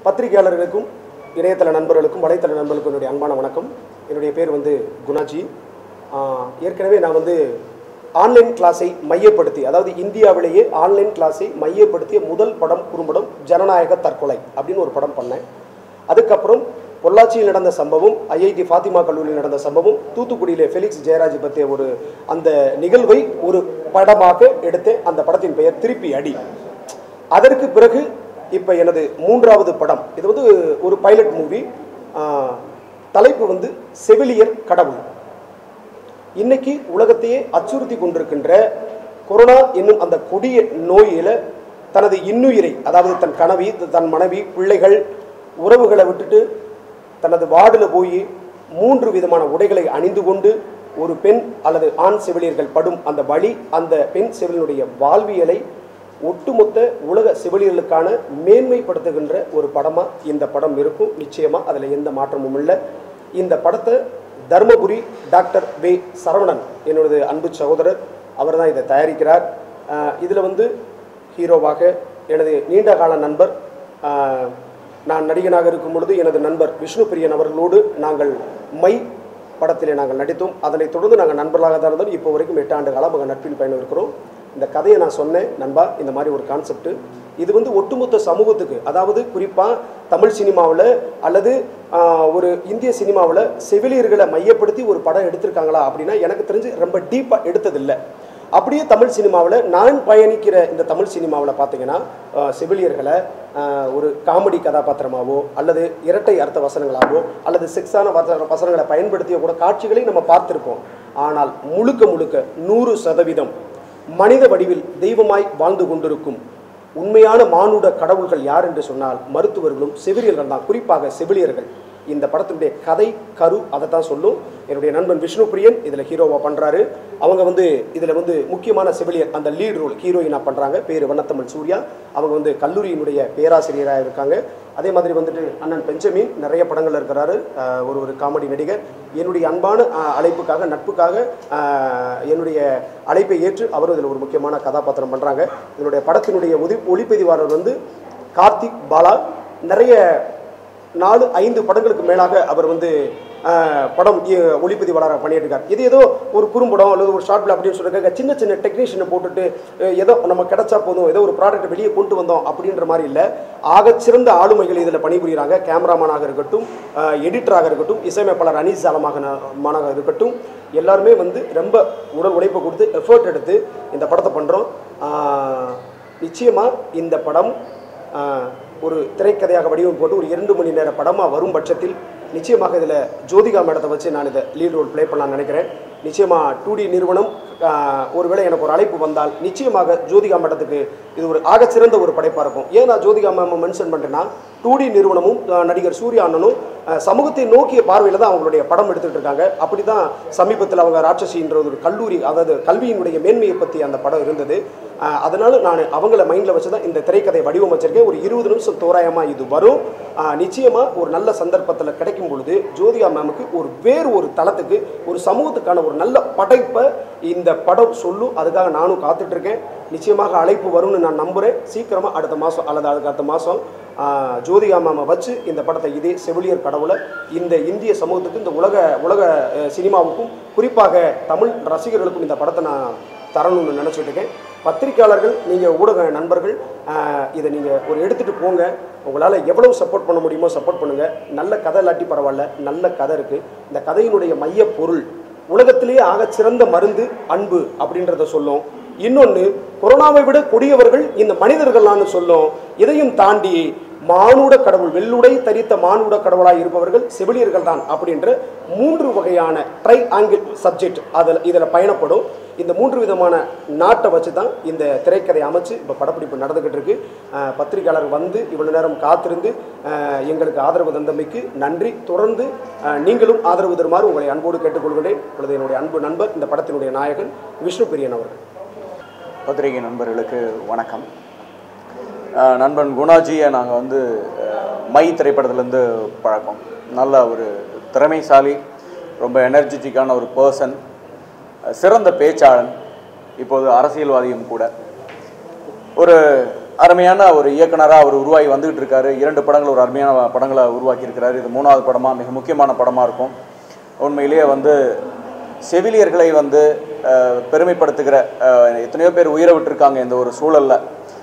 பத்திரிகையாளர்களுக்கும் இணையதள நண்பர்களுக்கும் வலைத்தள நண்பர்களுக்கும் என்னுடைய அன்பான வணக்கம் என்னுடைய பேர் வந்து குணாஜி ஆஹ் ஏற்கனவே நான் வந்து ஆன்லைன் கிளாஸை மையப்படுத்தி அதாவது இந்தியாவிலேயே ஆன்லைன் கிளாஸை மையப்படுத்திய முதல் படம் குறும்படம் ஜனநாயக தற்கொலை அப்படின்னு ஒரு படம் பண்ணேன் அதுக்கப்புறம் பொள்ளாச்சியில் நடந்த சம்பவம் ஐஐடி ஃபாத்திமா கல்லூரியில் நடந்த சம்பவம் தூத்துக்குடியிலே ஃபெலிக்ஸ் ஜெயராஜ் பற்றிய ஒரு அந்த நிகழ்வை ஒரு படமாக எடுத்து அந்த படத்தின் பெயர் திருப்பி அடி அதற்கு பிறகு இப்போ எனது மூன்றாவது படம் இது வந்து ஒரு பைலட் மூவி தலைப்பு வந்து செவிலியர் கடவுள் இன்னைக்கு உலகத்தையே அச்சுறுத்தி கொண்டிருக்கின்ற கொரோனா என்னும் அந்த கொடிய நோயில தனது இன்னுயிரை அதாவது தன் கனவி தன் மனைவி பிள்ளைகள் உறவுகளை விட்டுட்டு தனது வார்டில் போய் மூன்று விதமான உடைகளை அணிந்து கொண்டு ஒரு பெண் அல்லது ஆண் செவிலியர்கள் படும் அந்த வழி அந்த பெண் செவிலியனுடைய வாழ்வியலை ஒட்டுமொத்த உலக செவிலியர்களுக்கான மேன்மைப்படுத்துகின்ற ஒரு படமாக இந்த படம் இருக்கும் நிச்சயமாக அதில் எந்த மாற்றமும் இல்லை இந்த படத்தை தர்மபுரி டாக்டர் வே சரவணன் என்னோடது அன்பு சகோதரர் அவர் தான் இதை தயாரிக்கிறார் இதில் வந்து ஹீரோவாக எனது நீண்டகால நண்பர் ஆஹ், நான் நடிகனாக இருக்கும் பொழுது எனது நண்பர் விஷ்ணு பிரியன் அவர்களோடு நாங்கள் மை படத்திலே நாங்கள் நடித்தோம் அதனைத் தொடர்ந்து நாங்கள் நண்பர்களாக தான் இருந்தோம் இப்போ வரைக்கும் எட்டு ஆண்டு காலம் நாங்கள் நட்பில் பயணம் இருக்கிறோம் இந்த கதையை நான் சொன்னேன் நண்பா இந்த மாதிரி ஒரு கான்செப்ட் இது வந்து ஒட்டுமொத்த சமூகத்துக்கு அதாவது குறிப்பாக தமிழ் சினிமாவில் அல்லது ஆஹ், ஒரு இந்திய சினிமாவில் செவிலியர்களை மையப்படுத்தி ஒரு படம் எடுத்திருக்காங்களா அப்படின்னா எனக்கு தெரிஞ்சு ரொம்ப டீப்பாக எடுத்ததில்லை அப்படியே தமிழ் சினிமாவில் நான் பயணிக்கிற இந்த தமிழ் சினிமாவில் பார்த்தீங்கன்னா ஆஹ், செவிலியர்களை ஆஹ், ஒரு காமெடி கதாபாத்திரமாவோ அல்லது இரட்டை அர்த்த வசனங்களாவோ அல்லது செக்ஸான வச- வசனங்களை பயன்படுத்திய கூட காட்சிகளை நம்ம பார்த்திருப்போம் ஆனால் முழுக்க முழுக்க நூறு சதவீதம் மனித வடிவில் தெய்வமாய் வாழ்ந்து கொண்டிருக்கும் உண்மையான மானுட கடவுள்கள் யார் என்று சொன்னால் மருத்துவர்களும் செவிலியர்கள் தான் குறிப்பாக செவிலியர்கள் இந்த படத்தினுடைய கதை கரு அதை தான் சொல்லும் என்னுடைய நண்பன் விஷ்ணு பிரியன் இதில் ஹீரோவாக பண்ணுறாரு அவங்க வந்து இதில் வந்து முக்கியமான செவிலியர் அந்த லீட் ரோல் ஹீரோயினாக பண்ணுறாங்க பேர் வண்ணத்தமிழ் சூர்யா அவங்க வந்து கல்லூரியினுடைய பேராசிரியராக இருக்காங்க அதே மாதிரி வந்துட்டு அண்ணன் பெஞ்சமின் நிறைய படங்கள் இருக்கிறாரு ஆஹ் ஒரு ஒரு காமெடி நடிகர் என்னுடைய அன்பான ஆஹ், அழைப்புக்காக நட்புக்காக ஆஹ், என்னுடைய அழைப்பை ஏற்று அவரும் இதில் ஒரு முக்கியமான கதாபாத்திரம் பண்ணுறாங்க இதனுடைய படத்தினுடைய ஒதி ஒளிப்பதிவாளர் வந்து கார்த்திக் பாலா நிறைய நாலு ஐந்து படங்களுக்கு மேலாக அவர் வந்து ஆஹ், படம் இ- ஒளிப்பதிவாளராக பண்ணிட்டு இருக்கார் இது ஏதோ ஒரு குறும்படம் அல்லது ஒரு ஷார்ட் அப்படின்னு சொல்லிருக்காங்க சின்ன சின்ன டெக்னீஷியனை போட்டுட்டு அஹ், ஏதோ நம்ம கிடைச்சா போதும் ஏதோ ஒரு ப்ராடக்ட் வெளியே கொண்டு வந்தோம் அப்படின்ற மாதிரி இல்லை ஆகச்சிறந்த ஆளுமைகள் இதில் பணிபுரிகிறாங்க கேமராமேனாக இருக்கட்டும் எடிட்டராக இருக்கட்டும் இசையமைப்பாளர் அனீஸ் ஜாலமாக இருக்கட்டும் எல்லாருமே வந்து ரொம்ப உடல் உழைப்பு கொடுத்து எஃபர்ட் எடுத்து இந்த படத்தை பண்ணுறோம் நிச்சயமாக இந்த படம் ஆஹ், ஒரு திரைக்கதையாக வடிவம் போட்டு ஒரு இரண்டு மணி நேர படமாக வரும் பட்சத்தில் நிச்சயமாக இதில் ஜோதிகா மேடத்தை வச்சு நான் இதை லீட் ரோல் ப்ளே பண்ணலாம்னு நினைக்கிறேன் நிச்சயமாக டூ டி நிறுவனம் ஆஹ், ஒருவேளை எனக்கு ஒரு அழைப்பு வந்தால் நிச்சயமாக ஜோதிகா மேடத்துக்கு இது ஒரு ஆகச்சிறந்த ஒரு படைப்பாக இருக்கும் ஏன் நான் ஜோதிகா மேம் மென்ஷன் பண்ணுறேன்னா டூ டி நிறுவனமும் ஆஹ், நடிகர் சூர்யா அண்ணனும் ஆஹ், சமூகத்தை நோக்கிய பார்வையில் தான் அவங்களுடைய படம் எடுத்துகிட்டு இருக்காங்க அப்படி தான் சமீபத்தில் அவங்க ராட்சசின்ற ஒரு கல்லூரி அதாவது கல்வியினுடைய மேன்மையை பற்றி அந்த படம் இருந்தது ஆஹ், அதனால நான் அவங்கள மைண்டில் வச்சு தான் இந்த திரைக்கதை வடிவமைச்சிருக்கேன் ஒரு இருபது நிமிஷம் தோராயமாக இது வரும் நிச்சயமாக ஒரு நல்ல சந்தர்ப்பத்தில் கிடைக்கும் பொழுது ஜோதிகா மேமுக்கு ஒரு வேறு ஒரு தளத்துக்கு ஒரு சமூகத்துக்கான ஒரு நல்ல படைப்பை இந்த படம் சொல்லும் அதுக்காக நானும் காத்துட்டு இருக்கேன் நிச்சயமாக அழைப்பு வரும்னு நான் நம்புகிறேன் சீக்கிரமாக அடுத்த மாதம் அல்லது அதுக்கு அடுத்த மாதம் ஜோதிகா மேமை வச்சு இந்த படத்தை இதே செவிலியர் கடவுளை இந்த இந்திய சமூகத்துக்கு இந்த உலக உலக அஹ், சினிமாவுக்கும் குறிப்பாக தமிழ் ரசிகர்களுக்கும் இந்த படத்தை நான் தரணும்னு நினச்சிட்டு இருக்கேன் பத்திரிக்கையாளர்கள் நீங்கள் ஊடக நண்பர்கள் ஆஹ், இதை நீங்கள் ஒரு எடுத்துகிட்டு போங்க உங்களால் எவ்வளவு சப்போர்ட் பண்ண முடியுமோ சப்போர்ட் பண்ணுங்கள் நல்ல கதை இல்லாட்டி பரவாயில்ல நல்ல கதை இருக்குது இந்த கதையினுடைய மைய பொருள் உலகத்திலேயே ஆகச் சிறந்த மருந்து அன்பு அப்படின்றத சொல்லும் இன்னொன்று கொரோனாவை விட கொடியவர்கள் இந்த மனிதர்கள்லான்னு சொல்லும் இதையும் தாண்டி மானுட கடவுள் வெள்ளுடை தரித்த மானுட கடவுளாய் இருப்பவர்கள் செவிலியர்கள் தான் அப்படின்ற மூன்று வகையான ட்ரை ஆங்கிள் சப்ஜெக்ட் அதில் இதில் பயணப்படும் இந்த மூன்று விதமான நாட்டை வச்சு தான் இந்த திரைக்கதை அமைச்சு இப்போ படப்பிடிப்பு நடந்துக்கிட்டு இருக்கு அஹ், பத்திரிகையாளர் வந்து இவ்வளவு நேரம் காத்திருந்து அஹ், எங்களுக்கு ஆதரவு தந்தமைக்கு நன்றி தொடர்ந்து அஹ், நீங்களும் ஆதரவு தருமாறு உங்களை அன்போடு கேட்டுக்கொள்கிறேன் இப்பொழுது என்னுடைய அன்பு நண்பர் இந்த படத்தினுடைய நாயகன் விஷ்ணு பிரியன் அவர்கள் பத்திரிகை நண்பர்களுக்கு வணக்கம் அஹ் நண்பன் குணாஜியை நாங்கள் வந்து அஹ், மை திரைப்படத்துலேருந்து பழக்கம் நல்ல ஒரு திறமைசாலி ரொம்ப எனர்ஜெட்டிக்கான ஒரு பர்சன் சிறந்த பேச்சாளன் இப்போது அரசியல்வாதியும் கூட ஒரு அருமையான ஒரு இயக்குனராக அவர் உருவாகி வந்துகிட்டு இருக்காரு இரண்டு படங்கள் ஒரு அருமையான படங்களை உருவாக்கி இருக்கிறாரு இது மூணாவது படமாக மிக முக்கியமான படமாக இருக்கும் உண்மையிலேயே வந்து செவிலியர்களை வந்து அஹ், பெருமைப்படுத்துகிற அஹ், எத்தனையோ பேர் உயிரை விட்டுருக்காங்க இந்த ஒரு சூழலில்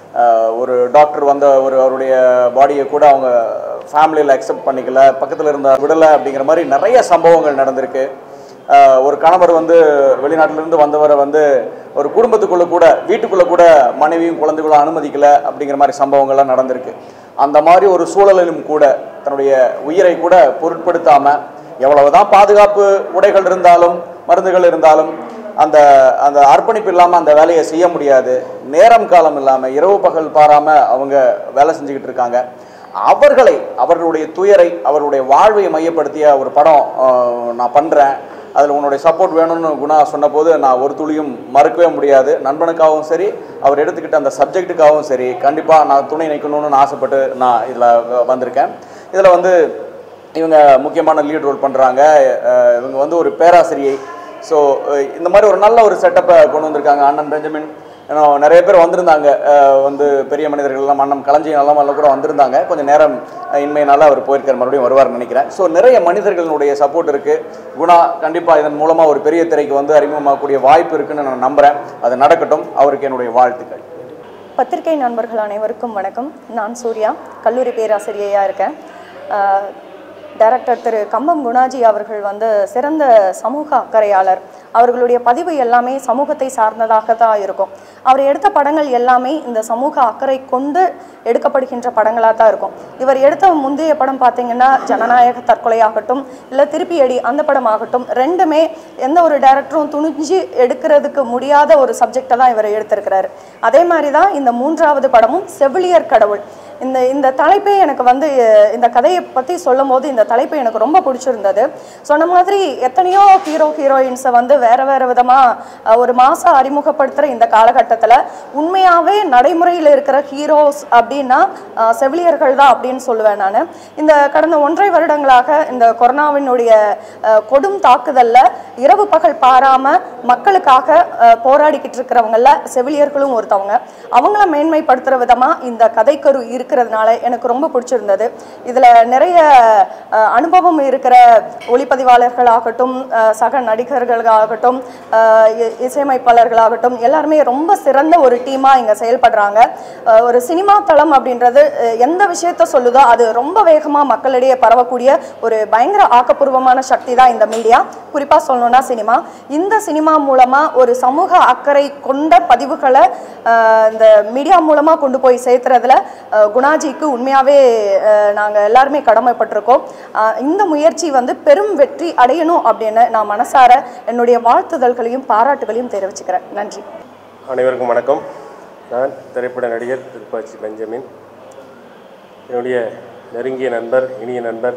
ஒரு டாக்டர் வந்த ஒரு அவருடைய பாடியை கூட அவங்க ஃபேமிலியில் அக்செப்ட் பண்ணிக்கல பக்கத்தில் இருந்த விடலை அப்படிங்கிற மாதிரி நிறைய சம்பவங்கள் நடந்திருக்கு அஹ், ஒரு கணவர் வந்து வெளிநாட்டிலிருந்து வந்தவரை வந்து ஒரு குடும்பத்துக்குள்ள கூட வீட்டுக்குள்ள கூட மனைவியும் குழந்தைகளும் அனுமதிக்கல அப்படிங்கிற மாதிரி சம்பவங்கள்லாம் நடந்திருக்கு அந்த மாதிரி ஒரு சூழலிலும் கூட தன்னுடைய உயிரை கூட பொருட்படுத்தாம எவ்வளவுதான் பாதுகாப்பு உடைகள் இருந்தாலும் மருந்துகள் இருந்தாலும் அந்த அந்த அர்ப்பணிப்பு இல்லாமல் அந்த வேலையை செய்ய முடியாது நேரம் காலம் இல்லாமல் இரவு பகல் பாராம அவங்க வேலை செஞ்சுக்கிட்டு இருக்காங்க அவர்களை அவர்களுடைய துயரை அவர்களுடைய வாழ்வை மையப்படுத்திய ஒரு படம் அஹ், நான் பண்ணுறேன் அதில் உன்னுடைய சப்போர்ட் வேணும்னு குணா சொன்னபோது நான் ஒரு துளியும் மறுக்கவே முடியாது நண்பனுக்காகவும் சரி அவர் எடுத்துக்கிட்ட அந்த சப்ஜெக்ட்டுக்காகவும் சரி கண்டிப்பாக நான் துணை நிற்கணும்னு ஆசைப்பட்டு நான் இதில் வந்திருக்கேன் இதில் வந்து இவங்க முக்கியமான லீட் ரோல் பண்ணுறாங்க இவங்க வந்து ஒரு பேராசிரியை ஸோ இந்த மாதிரி ஒரு நல்ல ஒரு செட்டப்பை கொண்டு வந்திருக்காங்க அண்ணன் பெஞ்சமின் இன்னும் நிறைய பேர் வந்திருந்தாங்க அஹ், வந்து பெரிய மனிதர்கள் எல்லாம் அண்ணன் களஞ்சி நல்ல கூட வந்திருந்தாங்க கொஞ்சம் நேரம் அஹ், இன்மையினால அவர் போயிருக்கார் மறுபடியும் வருவார்னு நினைக்கிறேன் ஸோ நிறைய மனிதர்களுடைய சப்போர்ட் இருக்குது குணா கண்டிப்பாக இதன் மூலமாக ஒரு பெரிய திரைக்கு வந்து அறிமுகமாகக்கூடிய வாய்ப்பு இருக்குன்னு நான் நம்புகிறேன் அது நடக்கட்டும் அவருக்கு என்னுடைய வாழ்த்துக்கள் பத்திரிகை நண்பர்கள் அனைவருக்கும் வணக்கம் நான் சூர்யா கல்லூரி பேராசிரியையாக இருக்கேன் ஆஹ், டைரக்டர் திரு கம்பம் குணாஜி அவர்கள் வந்து சிறந்த சமூக அக்கறையாளர் அவர்களுடைய பதிவு எல்லாமே சமூகத்தை சார்ந்ததாக தான் இருக்கும் அவர் எடுத்த படங்கள் எல்லாமே இந்த சமூக அக்கறை கொண்டு எடுக்கப்படுகின்ற படங்களாக தான் இருக்கும் இவர் எடுத்த முந்தைய படம் பார்த்தீங்கன்னா ஜனநாயக தற்கொலையாகட்டும் இல்லை திருப்பி அடி அந்த படம் ஆகட்டும் ரெண்டுமே எந்த ஒரு டைரக்டரும் துணிஞ்சு எடுக்கிறதுக்கு முடியாத ஒரு சப்ஜெக்டை தான் இவர் எடுத்திருக்கிறாரு அதே மாதிரி தான் இந்த மூன்றாவது படமும் செவிலியர் கடவுள் இந்த இந்த தலைப்பே எனக்கு வந்து அஹ், இந்த கதையை பற்றி சொல்லும் போது இந்த தலைப்பு எனக்கு ரொம்ப பிடிச்சிருந்தது சொன்ன மாதிரி எத்தனையோ ஹீரோ ஹீரோயின்ஸை வந்து வேற வேற விதமாக ஒரு மாதம் அறிமுகப்படுத்துகிற இந்த காலகட்டத்தில் உண்மையாகவே நடைமுறையில் இருக்கிற ஹீரோஸ் அப்படின்னா அஹ், செவிலியர்கள் தான் அப்படின்னு சொல்லுவேன் நான் இந்த கடந்த ஒன்றரை வருடங்களாக இந்த கொரோனாவினுடைய அஹ், கொடும் தாக்குதலில் இரவு பகல் பாராமல் மக்களுக்காக அஹ், போராடிக்கிட்டு இருக்கிறவங்கள செவிலியர்களும் ஒருத்தவங்க அவங்கள மேன்மைப்படுத்துகிற விதமாக இந்த கதைக்கரு இருக்கிறதுனால எனக்கு ரொம்ப பிடிச்சிருந்தது இதில் நிறைய அஹ், அனுபவம் இருக்கிற ஒளிப்பதிவாளர்களாகட்டும் அஹ், சக நடிகர்களாகட்டும் அஹ், இ- இசையமைப்பாளர்களாகட்டும் எல்லாருமே ரொம்ப சிறந்த ஒரு டீமாக இங்கே செயல்படுறாங்க அஹ், ஒரு சினிமா தளம் அப்படின்றது அஹ், எந்த விஷயத்த சொல்லுதோ அது ரொம்ப வேகமாக மக்களிடையே பரவக்கூடிய ஒரு பயங்கர ஆக்கப்பூர்வமான சக்தி தான் இந்த மீடியா குறிப்பாக சொல்லணும்னா சினிமா இந்த சினிமா மூலமாக ஒரு சமூக அக்கறை கொண்ட பதிவுகளை அஹ், இந்த மீடியா மூலமாக கொண்டு போய் சேர்த்துறதுல அஹ், குணாஜிக்கு உண்மையாகவே நாங்கள் எல்லாருமே கடமைப்பட்டிருக்கோம் அஹ், இந்த முயற்சி வந்து பெரும் வெற்றி அடையணும் அப்படின்னு நான் மனசார என்னுடைய வாழ்த்துதல்களையும் பாராட்டுகளையும் தெரிவிச்சுக்கிறேன் நன்றி அனைவருக்கும் வணக்கம் நான் திரைப்பட நடிகர் திருப்பாச்சி பெஞ்சமின் என்னுடைய நெருங்கிய நண்பர் இனிய நண்பர்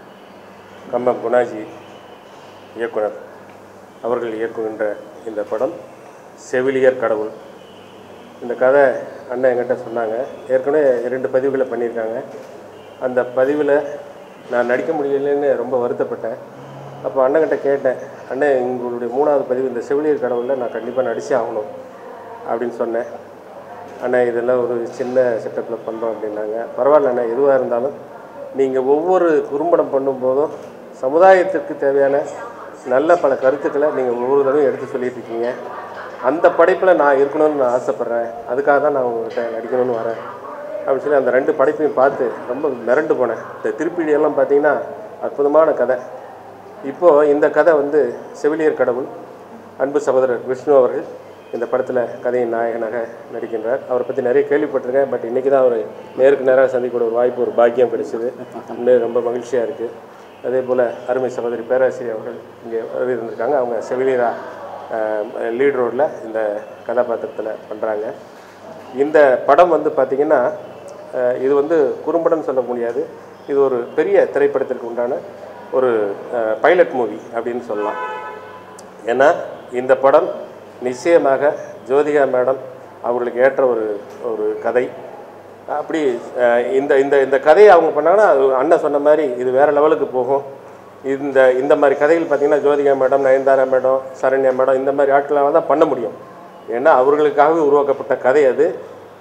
கம்பம் குணாஜி இயக்குனர் அவர்கள் இயக்குகின்ற இந்த படம் செவிலியர் கடவுள் இந்த கதை அண்ணன் என்கிட்ட சொன்னாங்க ஏற்கனவே இரண்டு பதிவுகளை பண்ணியிருக்காங்க அந்த பதிவில் நான் நடிக்க முடியலைன்னு ரொம்ப வருத்தப்பட்டேன் அப்போ அண்ணன்கிட்ட கேட்டேன் அண்ணன் உங்களுடைய மூணாவது பதிவு இந்த செவிலியர் கடவுளில் நான் கண்டிப்பாக நடிச்சே ஆகணும் அப்படின்னு சொன்னேன் அண்ணா இதெல்லாம் ஒரு சின்ன செட்டப்பில் பண்ணுறோம் அப்படின்னாங்க பரவாயில்ல அண்ணா எதுவாக இருந்தாலும் நீங்கள் ஒவ்வொரு குறும்படம் பண்ணும்போதும் சமுதாயத்திற்கு தேவையான நல்ல பல கருத்துக்களை நீங்கள் ஒவ்வொரு தடவையும் எடுத்து சொல்லிட்டு இருக்கீங்க அந்த படைப்பில் நான் இருக்கணும்னு நான் ஆசைப்பட்றேன் அதுக்காக தான் நான் உங்கள்கிட்ட நடிக்கணும்னு வரேன் அப்படின்னு சொல்லி அந்த ரெண்டு படைப்பையும் பார்த்து ரொம்ப மிரண்டு போனேன் இந்த திருப்பிடியெல்லாம் பார்த்தீங்கன்னா அற்புதமான கதை இப்போது இந்த கதை வந்து செவிலியர் கடவுள் அன்பு சகோதரர் விஷ்ணு அவர்கள் இந்த படத்தில் கதையின் நாயகனாக நடிக்கின்றார் அவரை பற்றி நிறைய கேள்விப்பட்டிருக்கேன் பட் இன்றைக்கி தான் அவர் நேருக்கு நேராக சந்திக்கக்கூடிய ஒரு வாய்ப்பு ஒரு பாக்கியம் கிடைச்சிது இன்னும் ரொம்ப மகிழ்ச்சியாக இருக்குது அதே போல் அருமை சகோதரி பேராசிரியர் அவர்கள் இங்கே இருந்திருக்காங்க அவங்க செவிலியராக லீட் ரோடில் இந்த கதாபாத்திரத்தில் பண்ணுறாங்க இந்த படம் வந்து பார்த்திங்கன்னா அஹ், இது வந்து குறும்படம் சொல்ல முடியாது இது ஒரு பெரிய திரைப்படத்திற்கு உண்டான ஒரு பைலட் மூவி அப்படின்னு சொல்லலாம் ஏன்னா இந்த படம் நிச்சயமாக ஜோதிகா மேடம் அவங்களுக்கு ஏற்ற ஒரு ஒரு கதை அப்படி அஹ், இந்த இந்த இந்த கதையை அவங்க பண்ணாங்கன்னா அது அண்ணன் சொன்ன மாதிரி இது வேறு லெவலுக்கு போகும் இந்த இந்த மாதிரி கதைகள் பார்த்திங்கன்னா Jyothika madam Nayanthara madam Saranya madam இந்த மாதிரி ஆட்களாக தான் பண்ண முடியும் ஏன்னா அவர்களுக்காகவே உருவாக்கப்பட்ட கதை அது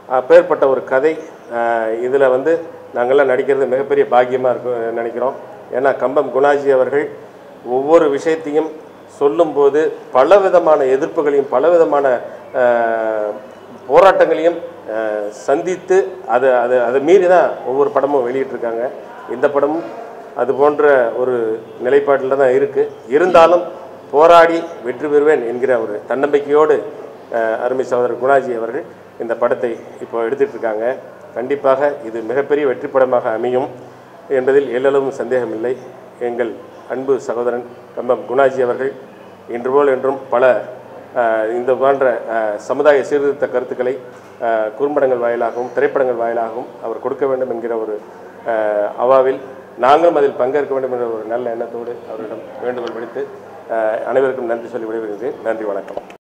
அப்பேற்பட்ட ஒரு கதை இதில் வந்து நாங்கள்லாம் நடிக்கிறது மிகப்பெரிய பாக்கியமாக இருக்கும் நினைக்கிறோம் ஏன்னா கம்பம் குணாஜி அவர்கள் ஒவ்வொரு விஷயத்தையும் சொல்லும்போது பலவிதமான எதிர்ப்புகளையும் பலவிதமான அஹ், போராட்டங்களையும் அஹ், சந்தித்து அது அது அதை மீறி தான் ஒவ்வொரு படமும் வெளியிட்டிருக்காங்க இந்த படமும் அது போன்ற ஒரு நிலைப்பாட்டில் தான் இருக்குது இருந்தாலும் போராடி வெற்றி பெறுவேன் என்கிற ஒரு தன்னம்பிக்கையோடு அஹ், அருமை சகோதரர் குணாஜி அவர்கள் இந்த படத்தை இப்போ எடுத்துட்டு இருக்காங்க கண்டிப்பாக இது மிகப்பெரிய வெற்றி படமாக அமையும் என்பதில் எல்லளவும் சந்தேகமில்லை எங்கள் அன்பு சகோதரன் கம்பம் குணாஜி அவர்கள் இன்று போல் என்றும் பல அஹ், இந்த போன்ற அஹ், சமுதாய சீர்திருத்த கருத்துக்களை அஹ், குறும்படங்கள் வாயிலாகவும் திரைப்படங்கள் வாயிலாகவும் அவர் கொடுக்க வேண்டும் என்கிற ஒரு அஹ், அவாவில் நாங்களும் அதில் பங்கேற்க வேண்டும் என்ற ஒரு நல்ல எண்ணத்தோடு அவரிடம் வேண்டுகோள் விடுத்து அஹ், அனைவருக்கும் நன்றி சொல்லி விடைபெறுகிறேன் நன்றி வணக்கம்